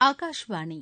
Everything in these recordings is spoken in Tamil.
ஆகாஷ்வாணி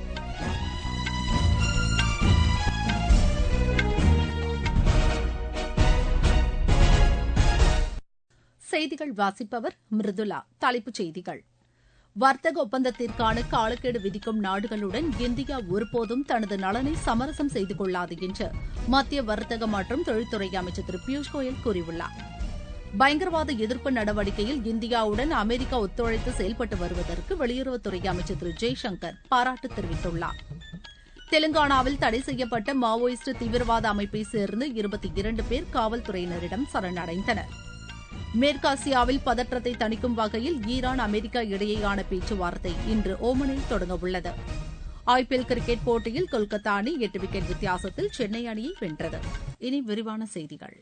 செய்திகள் வாசிப்பவர் மிருதுலா தலைப்புச் செய்திகள் வர்த்தக ஒப்பந்தத்திற்கான காலக்கெடு விதிக்கும் நாடுகளுடன் இந்தியா ஒருபோதும் தனது நலனை சமரசம் செய்து கொள்ளாது என்று மத்திய வர்த்தக மற்றும் தொழில்துறை அமைச்சர் திரு பியூஷ் கோயல் கூறியுள்ளார் பயங்கரவாத எதிர்ப்பு நடவடிக்கையில் இந்தியாவுடன் அமெரிக்கா ஒத்துழைத்து செயல்பட்டு வருவதற்கு வெளியுறவுத்துறை அமைச்சர் திரு ஜெய்சங்கர் பாராட்டு தெரிவித்துள்ளார் தெலுங்கானாவில் தடை செய்யப்பட்ட மாவோயிஸ்ட் தீவிரவாத அமைப்பை சேர்ந்து இருபத்தி இரண்டு பேர் காவல்துறையினரிடம் சரணடைந்தனர் மேற்காசியாவில் பதற்றத்தை தணிக்கும் வகையில் ஈரான் அமெரிக்கா இடையேயான பேச்சுவார்த்தை இன்று ஓமனில் தொடங்கவுள்ளது ஐபிஎல் கிரிக்கெட் போட்டியில் கொல்கத்தா அணி எட்டு விக்கெட் வித்தியாசத்தில் சென்னை அணியை வென்றது இனி விரிவான செய்திகள்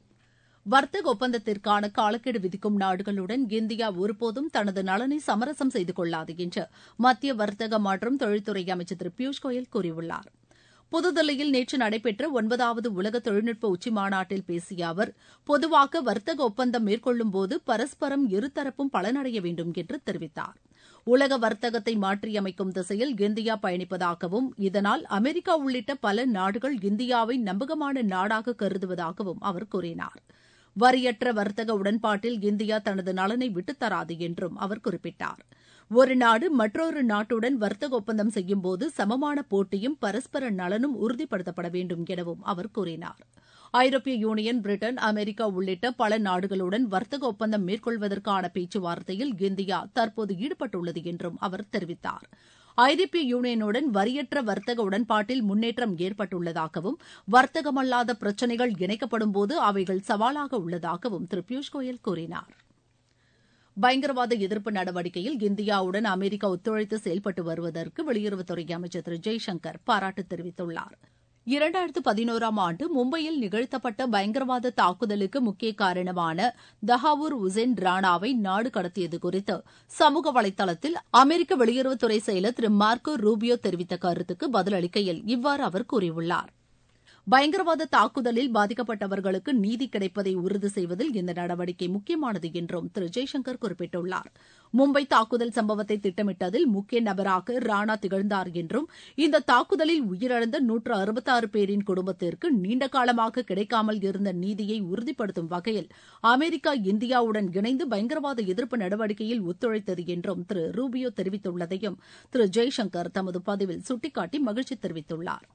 வர்த்தக ஒப்பந்தத்திற்கான காலக்கெடு விதிக்கும் நாடுகளுடன் இந்தியா ஒருபோதும் தனது நலனை சமரசம் செய்து கொள்ளாது என்று மத்திய வர்த்தக மற்றும் தொழில்துறை அமைச்சர் திரு பியூஷ் கோயல் கூறியுள்ளார் புதுதில்லியில் நேற்று நடைபெற்ற ஒன்பதாவது உலக தொழில்நுட்ப உச்சிமாநாட்டில் பேசிய அவர் பொதுவாக வர்த்தக ஒப்பந்தம் மேற்கொள்ளும்போது பரஸ்பரம் இருதரப்பும் பலனடைய வேண்டும் என்று தெரிவித்தார் உலக வர்த்தகத்தை மாற்றியமைக்கும் திசையில் இந்தியா பயணிப்பதாகவும் இதனால் அமெரிக்கா உள்ளிட்ட பல நாடுகள் இந்தியாவை நம்பகமான நாடாக கருதுவதாகவும் அவர் கூறினார் வரியற்ற வர்த்தக உடன்பாட்டில் இந்தியா தனது நலனை விட்டுத்தராது என்றும் அவர் குறிப்பிட்டார் ஒரு நாடு மற்றொரு நாட்டுடன் வர்த்தக ஒப்பந்தம் செய்யும்போது சமமான போட்டியும் பரஸ்பர நலனும் உறுதிப்படுத்தப்பட வேண்டும் எனவும் அவர் கூறினார் ஐரோப்பிய யூனியன் பிரிட்டன் அமெரிக்கா உள்ளிட்ட பல நாடுகளுடன் வர்த்தக ஒப்பந்தம் மேற்கொள்வதற்கான பேச்சுவார்த்தையில் இந்தியா தற்போது ஈடுபட்டுள்ளது என்றும் அவர் தெரிவித்தார் ஐரோப்பிய யூனியனுடன் வரியற்ற வர்த்தக உடன்பாட்டில் முன்னேற்றம் ஏற்பட்டுள்ளதாகவும் வர்த்தகமல்லாத பிரச்சினைகள் இணைக்கப்படும்போது அவைகள் சவாலாக உள்ளதாகவும் திரு பியூஷ் கோயல் கூறினார் பயங்கரவாத எதிர்ப்பு நடவடிக்கையில் இந்தியாவுடன் அமெரிக்கா ஒத்துழைத்து செயல்பட்டு வருவதற்கு வெளியுறவுத்துறை அமைச்சர் திரு ஜெய்சங்கர் பாராட்டு தெரிவித்துள்ளார் இரண்டாயிரத்து பதினோராம் ஆண்டு மும்பையில் நிகழ்த்தப்பட்ட பயங்கரவாத தாக்குதலுக்கு முக்கிய காரணமான தஹாவூர் உசேன் ராணாவை நாடு கடத்தியது குறித்து சமூக வலைதளத்தில் அமெரிக்க வெளியுறவுத்துறை செயலர் திரு மார்க்கோ ரூபியோ தெரிவித்த கருத்துக்கு பதிலளிக்கையில் இவ்வாறு அவர் கூறியுள்ளார் பயங்கரவாத தாக்குதலில் பாதிக்கப்பட்டவர்களுக்கு நீதி கிடைப்பதை உறுதி செய்வதில் இந்த நடவடிக்கை முக்கியமானது என்றும் திரு ஜெய்சங்கர் குறிப்பிட்டுள்ளார் மும்பை தாக்குதல் சம்பவத்தை திட்டமிட்டதில் முக்கிய நபராக ராணா திகழ்ந்தார் என்றும் இந்த தாக்குதலில் உயிரிழந்த நூற்று அறுபத்தாறு பேரின் குடும்பத்திற்கு நீண்ட காலமாக கிடைக்காமல் இருந்த நீதியை உறுதிப்படுத்தும் வகையில் அமெரிக்கா இந்தியாவுடன் இணைந்து பயங்கரவாத எதிர்ப்பு நடவடிக்கையில் ஒத்துழைத்தது என்றும் திரு ரூபியோ தெரிவித்துள்ளதையும் திரு ஜெய்சங்கர் தமது பதிவில் சுட்டிக்காட்டி மகிழ்ச்சி தெரிவித்துள்ளார்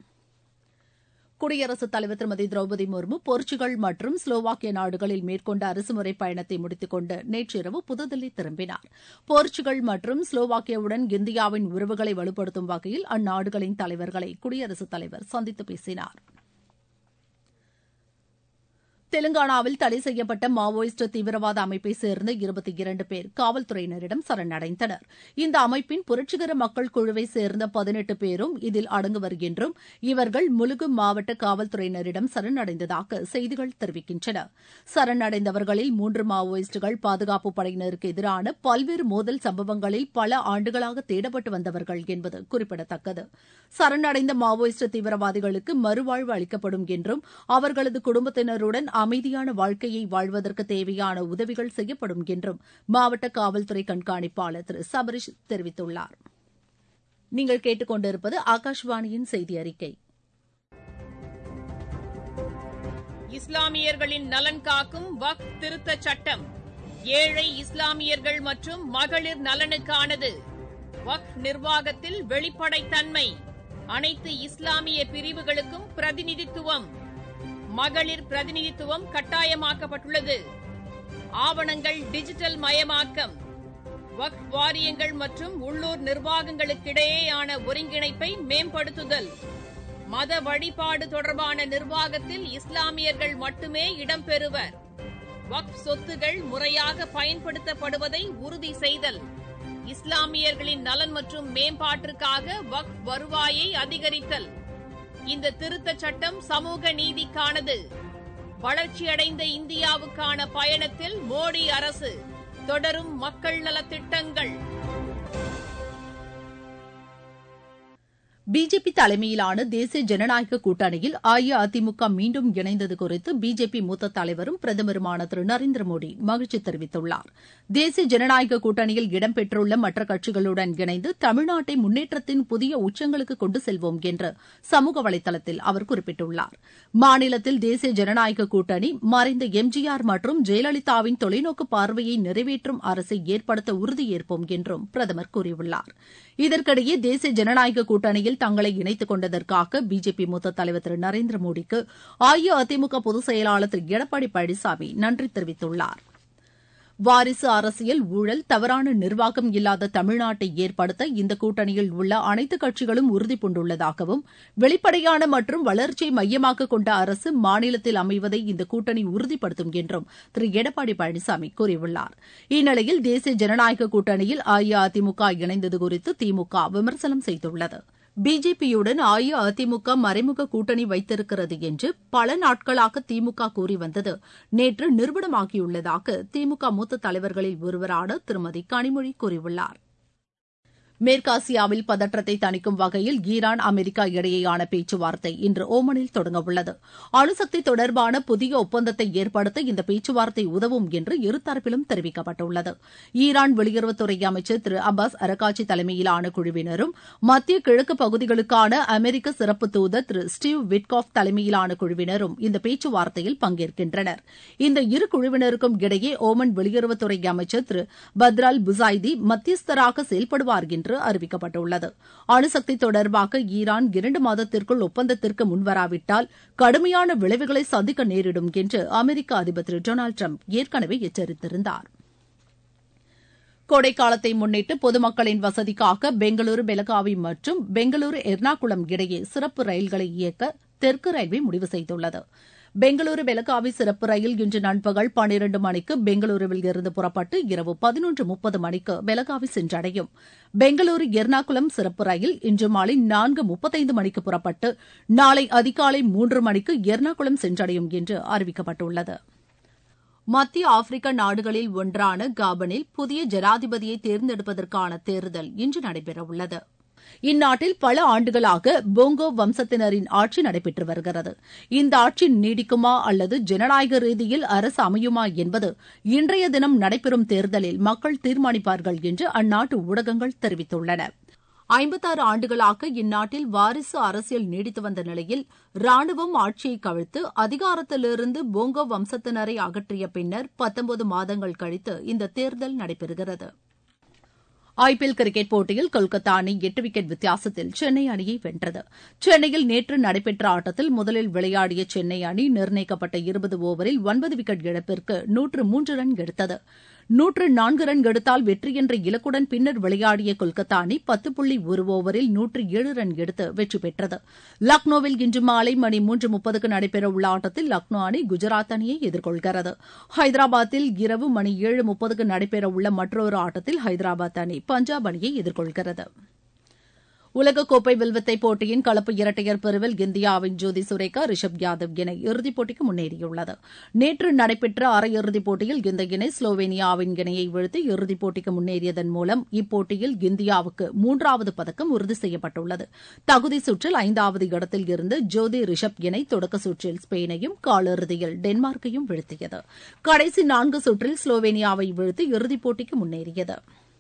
குடியரசுத் தலைவர் திருமதி திரௌபதி முர்மு போர்ச்சுகல் மற்றும் ஸ்லோவாக்கிய நாடுகளில் மேற்கொண்ட அரசுமுறை பயணத்தை முடித்துக் கொண்டு நேற்றிரவு புதுதில்லி திரும்பினார் போர்ச்சுகல் மற்றும் ஸ்லோவாக்கியாவுடன் இந்தியாவின் உறவுகளை வலுப்படுத்தும் வகையில் அந்நாடுகளின் தலைவர்களை குடியரசுத் தலைவர் சந்தித்து பேசினார் தெலுங்கானாவில் தடை செய்யப்பட்ட மாவோயிஸ்ட் தீவிரவாத அமைப்பை சேர்ந்த இருபத்தி இரண்டு பேர் காவல்துறையினரிடம் சரணடைந்தனர் இந்த அமைப்பின் புரட்சிகர மக்கள் குழுவை சேர்ந்த பதினெட்டு பேரும் இதில் அடங்குவர் என்றும் இவர்கள் முலுகு மாவட்ட காவல்துறையினரிடம் சரணடைந்ததாக செய்திகள் தெரிவிக்கின்றன சரணடைந்தவர்களில் மூன்று மாவோயிஸ்டுகள் பாதுகாப்பு படையினருக்கு எதிரான பல்வேறு மோதல் சம்பவங்களில் பல ஆண்டுகளாக தேடப்பட்டு வந்தவர்கள் என்பது குறிப்பிடத்தக்கது சரணடைந்த மாவோயிஸ்ட் தீவிரவாதிகளுக்கு மறுவாழ்வு அளிக்கப்படும் என்றும் அவர்களது குடும்பத்தினருடன் அமைதியான வாழ்க்கையை வாழ்வதற்கு தேவையான உதவிகள் செய்யப்படும் என்றும் மாவட்ட காவல்துறை கண்காணிப்பாளர் திரு சபரிஷ் தெரிவித்துள்ளார் நீங்கள் கேட்டுக்கொண்டிருப்பது ஆகாஷ்வாணியின் செய்தி அறிக்கை இஸ்லாமியர்களின் நலன் காக்கும் வக் திருத்த சட்டம் ஏழை இஸ்லாமியர்கள் மற்றும் மகளிர் நலனுக்கானது வக் நிர்வாகத்தில் வெளிப்படைத்தன்மை அனைத்து இஸ்லாமிய பிரிவுகளுக்கும் பிரதிநிதித்துவம் மகளிர் பிரதிநிதித்துவம் கட்டாயமாக்கப்பட்டுள்ளது ஆவணங்கள் டிஜிட்டல் மயமாக்கம் வக்ஃப் வாரியங்கள் மற்றும் உள்ளூர் நிர்வாகங்களுக்கிடையேயான ஒருங்கிணைப்பை மேம்படுத்துதல் மத வழிபாடு தொடர்பான நிர்வாகத்தில் இஸ்லாமியர்கள் மட்டுமே இடம்பெறுவர் வக்ஃப் சொத்துகள் முறையாக பயன்படுத்தப்படுவதை உறுதி செய்தல் இஸ்லாமியர்களின் நலன் மற்றும் மேம்பாட்டிற்காக வக்ஃப் வருவாயை அதிகரித்தல் இந்த திருத்தச் சட்டம் சமூக நீதிக்கானது வளர்ச்சியடைந்த இந்தியாவுக்கான பயணத்தில் மோடி அரசு தொடரும் மக்கள் நலத்திட்டங்கள் பிஜேபி தலைமையிலான தேசிய ஜனநாயக கூட்டணியில் அஇஅதிமுக மீண்டும் இணைந்தது குறித்து பிஜேபி மூத்த தலைவரும் பிரதமருமான திரு நரேந்திர மோடி மகிழ்ச்சி தெரிவித்துள்ளார் தேசிய ஜனநாயக கூட்டணியில் இடம்பெற்றுள்ள மற்ற கட்சிகளுடன் இணைந்து தமிழ்நாட்டை முன்னேற்றத்தின் புதிய உச்சங்களுக்கு கொண்டு செல்வோம் என்று சமூக வலைதளத்தில் அவர் குறிப்பிட்டுள்ளார் மாநிலத்தில் தேசிய ஜனநாயக கூட்டணி மறைந்த எம்ஜிஆர் மற்றும் ஜெயலலிதாவின் தொலைநோக்கு பார்வையை நிறைவேற்றும் அரசை ஏற்படுத்த உறுதியேற்போம் என்றும் பிரதமர் கூறியுள்ளார் இதற்கிடையே தேசிய ஜனநாயக கூட்டணியில் தங்களை இணைத்துக் கொண்டதற்காக பிஜேபி மூத்த தலைவர் திரு நரேந்திர மோடிக்கு அஇஅதிமுக பொதுச் செயலாளர் திரு எடப்பாடி பழனிசாமி நன்றி தெரிவித்துள்ளார் வாரிசு அரசியல் ஊழல் தவறான நிர்வாகம் இல்லாத தமிழ்நாட்டை ஏற்படுத்த இந்த கூட்டணியில் உள்ள அனைத்து கட்சிகளும் உறுதிபூண்டுள்ளதாகவும் வெளிப்படையான மற்றும் வளர்ச்சியை மையமாக கொண்ட அரசு மாநிலத்தில் அமைவதை இந்த கூட்டணி உறுதிப்படுத்தும் என்றும் திரு எடப்பாடி பழனிசாமி கூறியுள்ளார் இந்நிலையில் தேசிய ஜனநாயக கூட்டணியில் அஇஅதிமுக இணைந்தது குறித்து திமுக விமர்சனம் செய்துள்ளது பிஜேபியுடன் அஇஅதிமுக மறைமுக கூட்டணி வைத்திருக்கிறது என்று பல நாட்களாக திமுக கூறி வந்தது நேற்று நிரூபணமாகியுள்ளதாக திமுக மூத்த தலைவர்களில் ஒருவரான திருமதி கனிமொழி கூறியுள்ளார் மேற்காசியாவில் பதற்றத்தை தணிக்கும் வகையில் ஈரான் அமெரிக்கா இடையேயான பேச்சுவார்த்தை இன்று ஓமனில் தொடங்கவுள்ளது அணுசக்தி தொடர்பான புதிய ஒப்பந்தத்தை ஏற்படுத்த இந்த பேச்சுவார்த்தை உதவும் என்று இருதரப்பிலும் தெரிவிக்கப்பட்டுள்ளது ஈரான் வெளியுறவுத்துறை அமைச்சர் திரு அப்பாஸ் அரகாச்சி தலைமையிலான குழுவினரும் மத்திய கிழக்கு பகுதிகளுக்கான அமெரிக்க சிறப்பு தூதர் திரு ஸ்டீவ் விட்காஃப் தலைமையிலான குழுவினரும் இந்த பேச்சுவார்த்தையில் பங்கேற்கின்றனர் இந்த இரு குழுவினருக்கும் இடையே ஓமன் வெளியுறவுத்துறை அமைச்சர் திரு பத்ரால் புசாய்தி மத்தியஸ்தராக செயல்படுவார் என்று என்று அறிவிக்கப்பட்டுள்ளது அணுசக்தி தொடர்பாக ஈரான் இரண்டு மாதத்திற்குள் ஒப்பந்தத்திற்கு முன்வராவிட்டால் கடுமையான விளைவுகளை சந்திக்க நேரிடும் என்று அமெரிக்க அதிபர் திரு டொனால்டு டிரம்ப் ஏற்கனவே எச்சரித்திருந்தார் கோடைக்காலத்தை முன்னிட்டு பொதுமக்களின் வசதிக்காக பெங்களூரு பெலகாவி மற்றும் பெங்களூரு எர்ணாகுளம் இடையே சிறப்பு ரயில்களை இயக்க தெற்கு ரயில்வே முடிவு செய்துள்ளது பெங்களூரு பெலகாவி சிறப்பு ரயில் இன்று நண்பகல் பன்னிரண்டு மணிக்கு பெங்களூருவில் இருந்து புறப்பட்டு இரவு பதினொன்று முப்பது மணிக்கு பெலகாவி சென்றடையும் பெங்களூரு எர்ணாகுளம் சிறப்பு ரயில் இன்று மாலை நான்கு முப்பத்தைந்து மணிக்கு புறப்பட்டு நாளை அதிகாலை மூன்று மணிக்கு எர்ணாகுளம் சென்றடையும் என்று அறிவிக்கப்பட்டுள்ளது மத்திய ஆப்பிரிக்க நாடுகளில் ஒன்றான காபனில் புதிய ஜனாதிபதியை தேர்ந்தெடுப்பதற்கான தேர்தல் இன்று நடைபெறவுள்ளது இந்நாட்டில் பல ஆண்டுகளாக போங்கோ வம்சத்தினரின் ஆட்சி நடைபெற்று வருகிறது இந்த ஆட்சி நீடிக்குமா அல்லது ஜனநாயக ரீதியில் அரசு அமையுமா என்பது இன்றைய தினம் நடைபெறும் தேர்தலில் மக்கள் தீர்மானிப்பார்கள் என்று அந்நாட்டு ஊடகங்கள் தெரிவித்துள்ளன ஐம்பத்தாறு ஆண்டுகளாக இந்நாட்டில் வாரிசு அரசியல் நீடித்து வந்த நிலையில் ராணுவம் ஆட்சியை கவிழ்த்து அதிகாரத்திலிருந்து போங்கோ வம்சத்தினரை அகற்றிய பின்னர் பத்தொன்பது மாதங்கள் கழித்து இந்த தேர்தல் நடைபெறுகிறது ஐபிஎல் கிரிக்கெட் போட்டியில் கொல்கத்தா அணி எட்டு விக்கெட் வித்தியாசத்தில் சென்னை அணியை வென்றது சென்னையில் நேற்று நடைபெற்ற ஆட்டத்தில் முதலில் விளையாடிய சென்னை அணி நிர்ணயிக்கப்பட்ட இருபது ஓவரில் ஒன்பது விக்கெட் இழப்பிற்கு நூற்று மூன்று ரன் எடுத்தது நூற்று நான்கு ரன் எடுத்தால் வெற்றி என்ற இலக்குடன் பின்னர் விளையாடிய கொல்கத்தா அணி பத்து புள்ளி ஒரு ஓவரில் நூற்று ஏழு ரன் எடுத்து வெற்றி பெற்றது லக்னோவில் இன்று மாலை மணி மூன்று முப்பதுக்கு நடைபெறவுள்ள ஆட்டத்தில் லக்னோ அணி குஜராத் அணியை எதிர்கொள்கிறது ஹைதராபாத்தில் இரவு மணி ஏழு முப்பதுக்கு நடைபெறவுள்ள மற்றொரு ஆட்டத்தில் ஹைதராபாத் அணி பஞ்சாப் அணியை எதிர்கொள்கிறது உலகக்கோப்பை வில்வித்தை போட்டியின் கலப்பு இரட்டையர் பிரிவில் இந்தியாவின் ஜோதி சுரேகா ரிஷப் யாதவ் இணை இறுதிப் போட்டிக்கு முன்னேறியுள்ளது நேற்று நடைபெற்ற அரையிறுதிப் போட்டியில் இந்த இணை ஸ்லோவேனியாவின் இணையை வீழ்த்தி இறுதிப் போட்டிக்கு முன்னேறியதன் மூலம் இப்போட்டியில் இந்தியாவுக்கு மூன்றாவது பதக்கம் உறுதி செய்யப்பட்டுள்ளது தகுதி சுற்றில் ஐந்தாவது இடத்தில் இருந்து ஜோதி ரிஷப் இணை தொடக்க சுற்றில் ஸ்பெயினையும் காலிறுதியில் டென்மார்க்கையும் வீழ்த்தியது கடைசி நான்கு சுற்றில் ஸ்லோவேனியாவை வீழ்த்தி இறுதிப் போட்டிக்கு முன்னேறியது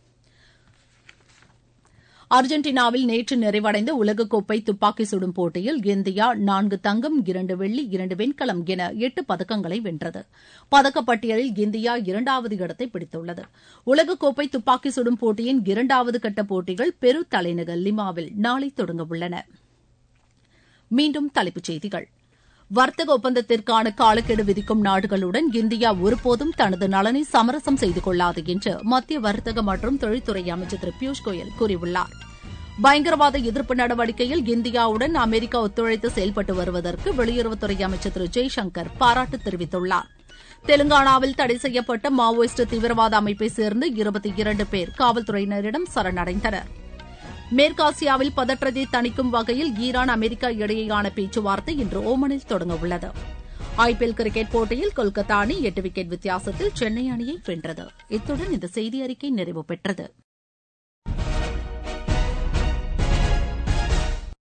அர்ஜென்டினாவில் நேற்று நிறைவடைந்த உலகக்கோப்பை துப்பாக்கி சுடும் போட்டியில் இந்தியா நான்கு தங்கம் இரண்டு வெள்ளி இரண்டு வெண்கலம் என எட்டு பதக்கங்களை வென்றது பதக்கப்பட்டியலில் இந்தியா இரண்டாவது இடத்தை பிடித்துள்ளது உலகக்கோப்பை துப்பாக்கி சுடும் போட்டியின் இரண்டாவது கட்ட போட்டிகள் பெரு தலைநகர் லிமாவில் நாளை தொடங்கவுள்ளன மீண்டும் தலைப்புச் செய்திகள் வர்த்தக ஒப்பந்தத்திற்கான காலக்கெடு விதிக்கும் நாடுகளுடன் இந்தியா ஒருபோதும் தனது நலனை சமரசம் செய்து கொள்ளாது என்று மத்திய வர்த்தக மற்றும் தொழில்துறை அமைச்சர் திரு பியூஷ் கோயல் கூறியுள்ளார் பயங்கரவாத எதிர்ப்பு நடவடிக்கையில் இந்தியாவுடன் அமெரிக்கா ஒத்துழைத்து செயல்பட்டு வருவதற்கு வெளியுறவுத்துறை அமைச்சர் திரு ஜெய்சங்கர் பாராட்டு தெரிவித்துள்ளார் தெலுங்கானாவில் தடை செய்யப்பட்ட மாவோயிஸ்ட் தீவிரவாத அமைப்பை சேர்ந்து இருபத்தி இரண்டு பேர் காவல்துறையினரிடம் சரணடைந்தனா் மேற்காசியாவில் பதற்றத்தை தணிக்கும் வகையில் ஈரான் அமெரிக்கா இடையேயான பேச்சுவார்த்தை இன்று ஓமனில் தொடங்கவுள்ளது ஐபிஎல் கிரிக்கெட் போட்டியில் கொல்கத்தா அணி எட்டு விக்கெட் வித்தியாசத்தில் சென்னை அணியை வென்றது இத்துடன் இந்த செய்தி அறிக்கை நிறைவு பெற்றது